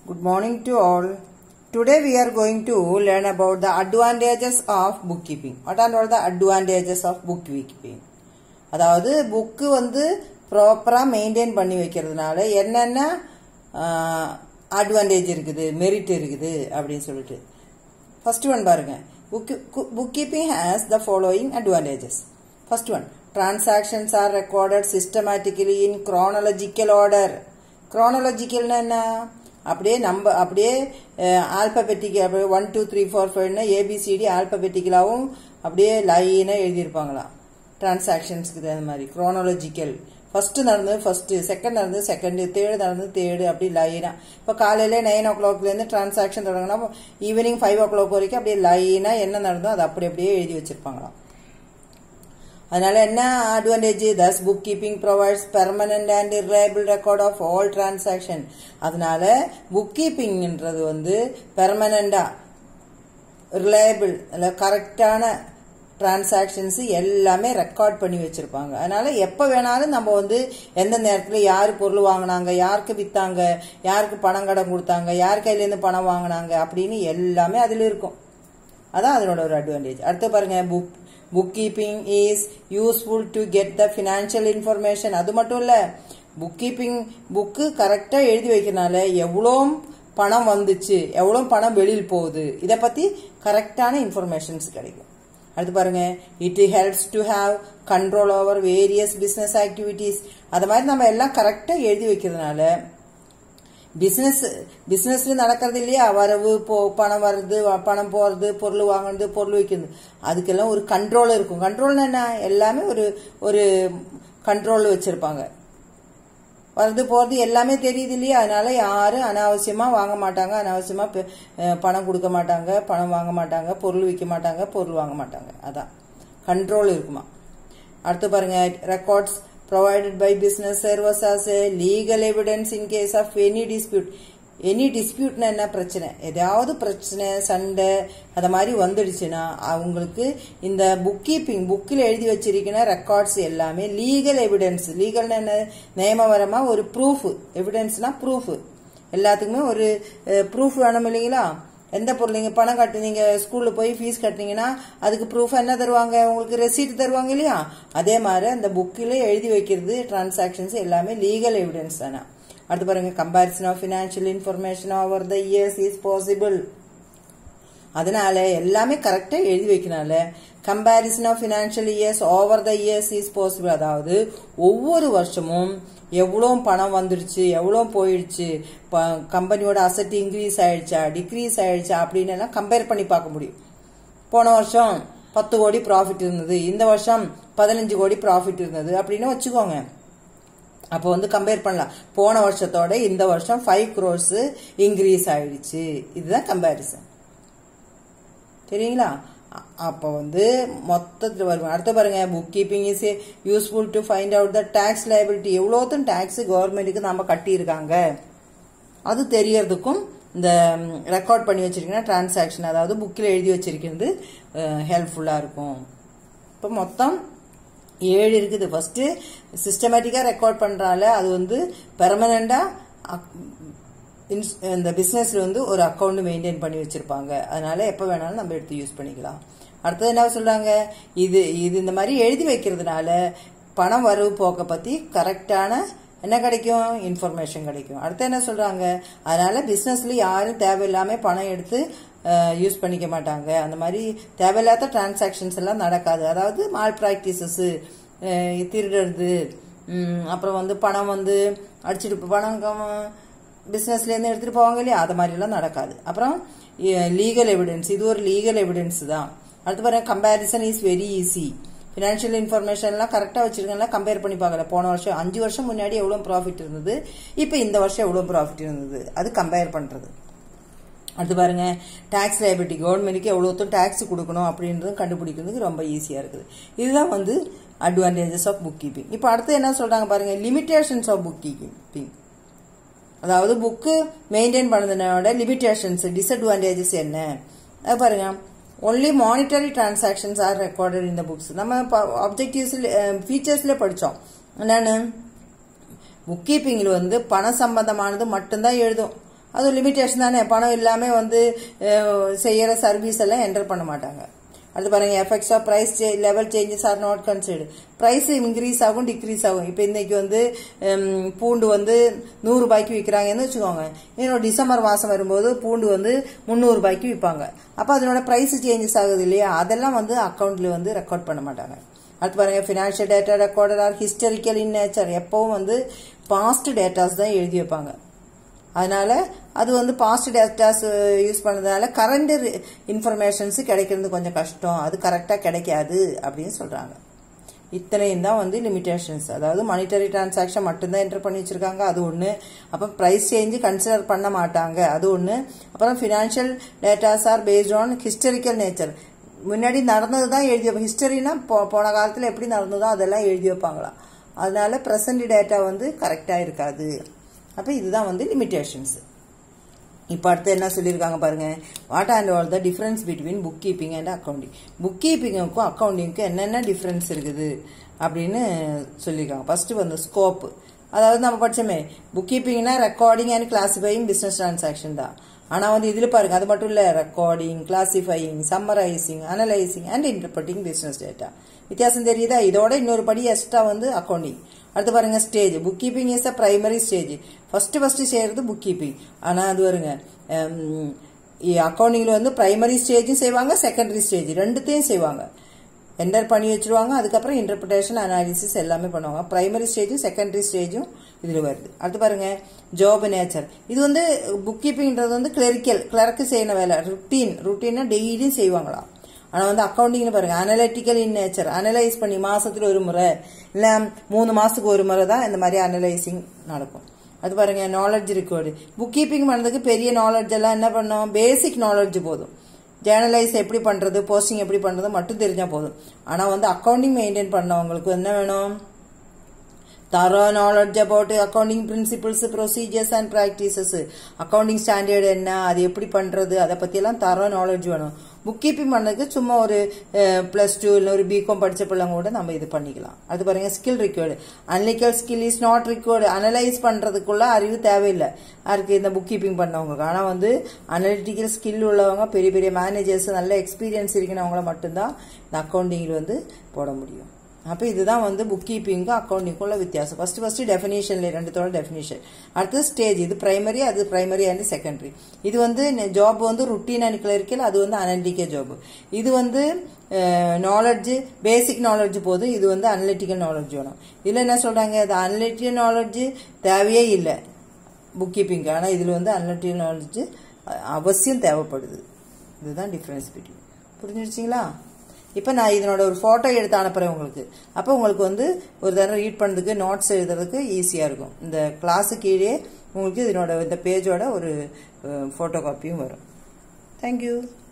Good morning to all. Today we are going to learn about the advantages of bookkeeping. What are all the advantages of bookkeeping? அதாவது book வந்து ப்ராப்பராக maintain பண்ணி வைக்கிறதுனால என்னென்ன advantage இருக்குது merit இருக்குது அப்படின்னு சொல்லிட்டு ஃபர்ஸ்ட் ஒன் பாருங்க book book keeping has the following advantages first one transactions are recorded systematically in chronological order குரோனாலஜிக்கல்னா என்ன அப்படியே நம்ம அப்படியே ஆல்பபெட்டிக் அப்படியே ஒன் டூ த்ரீ ஃபோர் ஃபைவ்னு ஏபிசிடி ஆல்பபெட்டிக்கலாகவும் அப்படியே லைனாக எழுதியிருப்பாங்களாம் டிரான்சாக்ஷன்ஸ்க்கு தகுந்த மாதிரி குரோனாலஜிக்கல் ஃபர்ஸ்ட் நடந்தது ஃபர்ஸ்ட் செகண்ட் நடந்தது செகண்ட் தேர்டு நடந்தது தேர்டு அப்படி லைனா இப்போ காலையில நைன் ஓ கிளாக்லேருந்து டிரான்சாக்ஷன் தொடங்கினா ஈவினிங் ஃபைவ் ஓ கிளாக் வரைக்கும் அப்படியே லைனா என்ன நடந்தோ அதை அப்படி அப்படியே எழுதி வச்சிருப்பாங்களாம் அதனால என்ன advantage thus book keeping provides permanent and reliable record of all transaction அதனால புக் கீப்பிங்ன்றது வந்து பெர்மனண்டா ரிலையபிள் கரெக்டான டிரான்சாக்ஷன்ஸ் எல்லாமே ரெக்கார்ட் பண்ணி வச்சிருப்பாங்க அதனால எப்போ வேணாலும் நம்ம வந்து எந்த நேரத்தில் யார் பொருள் வாங்கினாங்க யாருக்கு வித்தாங்க யாருக்கு பணம் கடன் கொடுத்தாங்க யார் கையிலேருந்து பணம் வாங்கினாங்க அப்படின்னு எல்லாமே அதில் இருக்கும் அதான் அதனோட ஒரு அட்வான்டேஜ் அடுத்து பாருங்க book book keeping is useful to get the financial information அது மட்டும் இல்லை புக் கீப்பிங் புக்கு கரெக்டாக எழுதி வைக்கிறனால எவ்வளோ பணம் வந்துச்சு எவ்வளோ பணம் வெளியில் போகுது இதை பற்றி கரெக்டான இன்ஃபர்மேஷன்ஸ் கிடைக்கும் அடுத்து பாருங்க it helps to have control over various business activities அது மாதிரி நம்ம எல்லாம் கரெக்டாக எழுதி வைக்கிறதுனால பிஸ்னஸ் பிஸ்னஸ்ல நடக்கிறது இல்லையா வரவு போ பணம் வர்றது பணம் போறது பொருள் வாங்குறது பொருள் வைக்கிறது அதுக்கெல்லாம் ஒரு கண்ட்ரோல் இருக்கும் கண்ட்ரோல்னா என்ன எல்லாமே ஒரு ஒரு கண்ட்ரோல் வச்சிருப்பாங்க வரது போகிறது எல்லாமே தெரியுது இல்லையா அதனால யாரும் அனாவசியமாக வாங்க மாட்டாங்க அனாவசியமாக பணம் கொடுக்க மாட்டாங்க பணம் வாங்க மாட்டாங்க பொருள் விற்க மாட்டாங்க பொருள் வாங்க மாட்டாங்க அதான் கண்ட்ரோல் இருக்குமா அடுத்து பாருங்க records provided by business serves as a legal evidence in case of any dispute any டிஸ்பியூட்னா என்ன பிரச்சனை ஏதாவது பிரச்சனை சண்டை அதை மாதிரி வந்துடுச்சுன்னா அவங்களுக்கு இந்த புக் கீப்பிங் புக்கில் எழுதி வச்சிருக்கிற ரெக்கார்ட்ஸ் எல்லாமே லீகல் எவிடன்ஸ் லீகல்னு என்ன நியமவரமாக ஒரு ப்ரூஃப் எவிடன்ஸ்னா ப்ரூஃப் எல்லாத்துக்குமே ஒரு ப்ரூஃப் வேணும் இல்லைங்களா எந்த பொருள் நீங்கள் பணம் கட்டு நீங்கள் ஸ்கூலில் போய் ஃபீஸ் கட்டினீங்கன்னா அதுக்கு ப்ரூஃப் என்ன தருவாங்க உங்களுக்கு ரெசீட் தருவாங்க இல்லையா அதே மாதிரி அந்த புக்கில் எழுதி வைக்கிறது டிரான்சாக்ஷன்ஸ் எல்லாமே லீகல் எவிடன்ஸ் தானே அடுத்து பாருங்க comparison of financial information over the years is possible அதனால எல்லாமே கரெக்டாக எழுதி வைக்கனால comparison of financial years over the years is possible அதாவது ஒவ்வொரு வருஷமும் எவ்வளோ பணம் வந்துடுச்சு எவ்வளோ போயிடுச்சு கம்பெனியோட அசட் இன்க்ரீஸ் ஆயிடுச்சா டிக்ரீஸ் ஆயிடுச்சா அப்படின்னு எல்லாம் கம்பேர் பண்ணி பார்க்க முடியும் போன வருஷம் பத்து கோடி ப்ராஃபிட் இருந்தது இந்த வருஷம் பதினஞ்சு கோடி ப்ராஃபிட் இருந்தது அப்படின்னு வச்சுக்கோங்க அப்போ வந்து கம்பேர் பண்ணலாம் போன வருஷத்தோட இந்த வருஷம் ஃபைவ் க்ரோர்ஸ் இன்க்ரீஸ் ஆயிடுச்சு இதுதான் கம்பேரிசன் சரிங்களா அப்போ வந்து மொத்தத்தில் வரும் அடுத்து பாருங்க book keeping is useful to find out the tax liability எவ்வளோத்தும் டேக்ஸ் கவர்மெண்ட்டுக்கு நம்ம கட்டியிருக்காங்க அது தெரியறதுக்கும் இந்த ரெக்கார்ட் பண்ணி வச்சிருக்கீங்கன்னா டிரான்சாக்ஷன் அதாவது புக்கில் எழுதி வச்சிருக்கிறது ஹெல்ப்ஃபுல்லாக இருக்கும் இப்போ மொத்தம் ஏழு இருக்குது ஃபர்ஸ்ட் சிஸ்டமேட்டிக்காக ரெக்கார்ட் பண்ணுறால அது வந்து பெர்மனண்டாக இந்த பிஸ்னஸ்ல வந்து ஒரு அக்கௌண்ட் மெயின்டைன் பண்ணி வச்சிருப்பாங்க அதனால எப்போ வேணாலும் நம்ம எடுத்து யூஸ் பண்ணிக்கலாம் அடுத்தது என்ன சொல்றாங்க இது இது இந்த மாதிரி எழுதி வைக்கிறதுனால பணம் வரவு போக்க பத்தி கரெக்டான என்ன கிடைக்கும் இன்ஃபர்மேஷன் கிடைக்கும் அடுத்து என்ன சொல்றாங்க அதனால பிசினஸ்ல யாரும் தேவையில்லாம பணம் எடுத்து யூஸ் பண்ணிக்க மாட்டாங்க அந்த மாதிரி தேவையில்லாத டிரான்சாக்ஷன்ஸ் எல்லாம் நடக்காது அதாவது மால் ப்ராக்டிசஸ் திருடுறது அப்புறம் வந்து பணம் வந்து அடிச்சுட்டு பணம் பிஸ்னஸ்லேருந்து எடுத்துகிட்டு போவாங்க இல்லையா அது மாதிரிலாம் நடக்காது அப்புறம் லீகல் எவிடன்ஸ் இது ஒரு லீகல் எவிடன்ஸ் தான் அடுத்து பாருங்க comparison is very easy financial இன்ஃபர்மேஷன்லாம் கரெக்டாக வச்சிருக்கேன்லாம் கம்பேர் பண்ணி பார்க்கல போன வருஷம் அஞ்சு வருஷம் முன்னாடி எவ்வளோ ப்ராஃபிட் இருந்தது இப்போ இந்த வருஷம் எவ்வளோ ப்ராஃபிட் இருந்தது அது கம்பேர் பண்ணுறது அடுத்து பாருங்க டேக்ஸ் லைபிலிட்டி கவர்மெண்ட்டுக்கு எவ்வளோத்தும் டேக்ஸ் கொடுக்கணும் அப்படின்றதும் கண்டுபிடிக்கிறதுக்கு ரொம்ப ஈஸியாக இருக்குது இதுதான் வந்து அட்வான்டேஜஸ் ஆஃப் புக் கீப்பிங் இப்போ அடுத்து என்ன சொல்கிறாங்க பாருங்க லிமிட்டேஷன்ஸ் ஆஃப் புக் கீப்பிங் அதாவது புக்கு மெயின்டைன் பண்ணதுனோட லிமிட்டேஷன்ஸ் டிஸ்அட்வான்டேஜஸ் என்ன அது பாருங்க only monetary transactions are recorded in the books நம்ம ஆப்ஜெக்டிவ்ஸ்ல ஃபீச்சர்ஸ்ல படித்தோம் என்னன்னு புக் கீப்பிங்கில் வந்து பண சம்பந்தமானது மட்டும்தான் எழுதும் அது லிமிட்டேஷன் தானே பணம் இல்லாமல் வந்து அஹ், செய்யற சர்வீஸ் எல்லாம் என்டர் பண்ண மாட்டாங்க அடுத்து பாருங்க effects of price level changes are not considered price increase ஆகும் டிக்ரீஸ் ஆகும் இப்போ இன்னைக்கு வந்து ஹம், பூண்டு வந்து நூறு ரூபாய்க்கு விற்கிறாங்கன்னு வச்சுக்கோங்க இன்னொரு டிசம்பர் மாதம் வரும்போது பூண்டு வந்து முந்நூறு ரூபாய்க்கு விற்பாங்க அப்போ அதனோட ப்ரைஸ் சேஞ்சஸ் ஆகுது இல்லையா அதெல்லாம் வந்து அக்கௌண்ட்ல வந்து ரெக்கார்ட் பண்ண மாட்டாங்க அடுத்து பாருங்க financial data recorded are historical in nature எப்பவும் வந்து பாஸ்ட் டேட்டாஸ் தான் எழுதி வைப்பாங்க அதனால அது வந்து பாஸ்ட் டேட்டாஸ் யூஸ் பண்ணதுனால கரண்ட் இன்ஃபர்மேஷன்ஸ் கிடைக்கிறது கொஞ்சம் கஷ்டம் அது கரெக்டாக கிடைக்காது அப்படின்னு சொல்றாங்க இத்தனையும் தான் வந்து லிமிடேஷன்ஸ் அதாவது மானிட்டரி டிரான்சாக்ஷன் மட்டும்தான் என்டர் பண்ணி வச்சிருக்காங்க அது ஒன்று அப்புறம் ப்ரைஸ் சேஞ்சு கன்சிடர் பண்ண மாட்டாங்க அது ஒன்று அப்புறம் financial datas are based on historical nature முன்னாடி நடந்தது தான் எழுதி வைப்பாங்க ஹிஸ்டரினா போன காலத்தில் எப்படி நடந்ததோ அதெல்லாம் எழுதி வைப்பாங்களாம் அதனால ப்ரெசன்ட் டேட்டா வந்து கரெக்டாக இருக்காது அப்போ இதுதான் வந்து லிமிடேஷன்ஸ் இப்போ அடுத்து என்ன சொல்லியிருக்காங்க பாருங்க what and all the difference between book keeping and accounting book கீப்பிங்குக்கும் அக்கௌண்டிங்க்கும் என்னென்ன டிஃபரன்ஸ் இருக்குது அப்படின்னு சொல்லியிருக்காங்க ஃபர்ஸ்ட் வந்து ஸ்கோப் அதாவது நம்ம படிச்சோமே புக் கீப்பிங்னா recording and classifying business transaction தான் ஆனால் வந்து இதில் பாருங்க அது மட்டும் இல்லை recording classifying summarising analysing and interpreting business data வித்தியாசம் தெரியுதா இதோட இன்னொரு படி எக்ஸ்ட்ரா வந்து அக்கௌண்டிங் அடுத்து பாருங்க stage book keeping is a primary stage first first செய்யறது புக் கீப்பிங் ஆனால் அது வருங்க அக்கௌண்டிங்ல வந்து பிரைமரி ஸ்டேஜும் செய்வாங்க செகண்டரி ஸ்டேஜ் ரெண்டுத்தையும் செய்வாங்க என்டர் பண்ணி வச்சிருவாங்க அதுக்கப்புறம் இன்டர்பிரேஷன் அனாலிசிஸ் எல்லாமே பண்ணுவாங்க பிரைமரி ஸ்டேஜும் செகண்டரி ஸ்டேஜும் இதில் வருது அடுத்து பாருங்க ஜாப் நேச்சர் இது வந்து புக் கீப்பிங்ன்றது வந்து கிளரிக்கல் கிளர்க்கு செய்யணும் வேலை ருட்டீன் ருட்டீனா டெய்லியும் செய்வாங்களாம் ஆனால் வந்து அக்கௌண்டிங்னு பாருங்க அனலிட்டிக்கல் இன் நேச்சர் அனலைஸ் பண்ணி மாசத்துல ஒரு முறை இல்லை மூணு மாசத்துக்கு ஒரு முறை தான் இந்த மாதிரி அனலைசிங் நடக்கும் அது பாருங்க நாலேஜ் ரெக்கார்டு புக் கீப்பிங் பண்ணுறதுக்கு பெரிய நாலேஜ் எல்லாம் என்ன பண்ணோம் பேசிக் நாலேஜ் போதும் ஜேர்னலைஸ் எப்படி பண்றது போஸ்டிங் எப்படி பண்றது மட்டும் தெரிஞ்சா போதும் ஆனா வந்து அக்கௌண்டிங் மெயின்டைன் பண்ணவங்களுக்கு என்ன வேணும் thorough knowledge about accounting principles procedures and practices accounting standard என்ன அது எப்படி பண்றது அதை பத்தியெல்லாம் தரோ நாலேஜ் வேணும் புக் கீப்பிங் பண்ணதுக்கு சும்மா ஒரு பிளஸ் டூ இல்லை ஒரு பிகாம் படிச்ச பிள்ளைங்க கூட நம்ம இது பண்ணிக்கலாம் அது பாருங்க skill required analytical skill is not required analyse பண்றதுக்குள்ள அறிவு தேவையில்லை யாருக்கு இந்த புக் கீப்பிங் பண்ணவங்களுக்கு ஆனால் வந்து அனலிட்டிக்கல் ஸ்கில் உள்ளவங்க பெரிய பெரிய மேனேஜர்ஸ் நல்ல எக்ஸ்பீரியன்ஸ் இருக்கிறவங்கள மட்டும்தான் இந்த அக்கௌண்டிங்கில் வந்து போட முடியும் அப்போ இதுதான் வந்து புக் கீப்பிங்கும் அக்கௌண்டிங்குள்ள வித்தியாசம் ஃபர்ஸ்ட் ஃபர்ஸ்ட் டெஃபினேஷன்ல ரெண்டுத்தோட டெஃபினேஷன் அடுத்து ஸ்டேஜ் இது பிரைமரி அது பிரைமரி அண்ட் செகண்டரி இது வந்து ஜாப் வந்து ருட்டீன் அண்ட் கிளரிக்கல் அது வந்து அனலிட்டிக்கல் ஜாப் இது வந்து நாலேஜ் பேசிக் நாலேஜ் போதும் இது வந்து அனலிட்டிக்கல் நாலேஜ் வேணும் இதில் என்ன சொல்றாங்க இது அனலிட்டிக்கல் நாலேஜ் தேவையே இல்லை புக் கீப்பிங் ஆனால் இதில் வந்து அனலிட்டிக்கல் நாலேஜ் அவசியம் தேவைப்படுது இதுதான் டிஃப்ரென்ஸ் பிட்வீன் புரிஞ்சிருச்சிங்களா இப்போ நான் இதனோட ஒரு ஃபோட்டோ எடுத்து அனுப்புகிறேன் உங்களுக்கு அப்போ உங்களுக்கு வந்து ஒரு தடவை ரீட் பண்ணுறதுக்கு நோட்ஸ் எழுதுறதுக்கு ஈஸியாக இருக்கும் இந்த கிளாஸு கீழே உங்களுக்கு இதனோட இந்த பேஜோட ஒரு ஃபோட்டோ காப்பியும் வரும் தேங்க்யூ